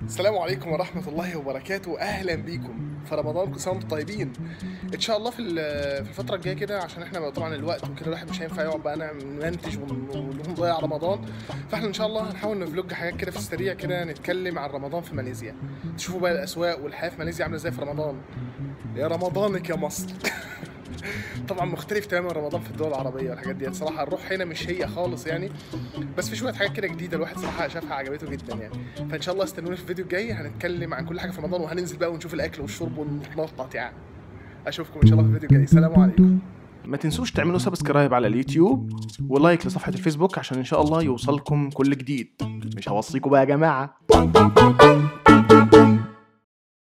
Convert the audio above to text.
السلام عليكم ورحمة الله وبركاته أهلا بيكم في رمضان كل سنة وانتم طيبين إن شاء الله في ال- في الفترة الجاية كده عشان إحنا بقى طبعا الوقت وكده الواحد مش هينفع يقعد بقى نعمل ننتج ون- ونضيع رمضان فإحنا إن شاء الله هنحاول نفلوج حاجات كده في السريع كده نتكلم عن رمضان في ماليزيا تشوفوا بقى الأسواق والحياة في ماليزيا عاملة إزاي في رمضان يا رمضانك يا مصر طبعا مختلف تماما رمضان في الدول العربيه والحاجات دي صراحه الروح هنا مش هي خالص يعني بس في شويه حاجات كده جديده الواحد صراحه شافها عجبته جدا يعني فان شاء الله استنوني في الفيديو الجاي هنتكلم عن كل حاجه في رمضان وهننزل بقى ونشوف الاكل والشرب ونتنطط يعني اشوفكم ان شاء الله في الفيديو الجاي سلام عليكم ما تنسوش تعملوا سبسكرايب على اليوتيوب ولايك لصفحة الفيسبوك عشان ان شاء الله يوصلكم كل جديد مش هوصيكم بقى يا جماعة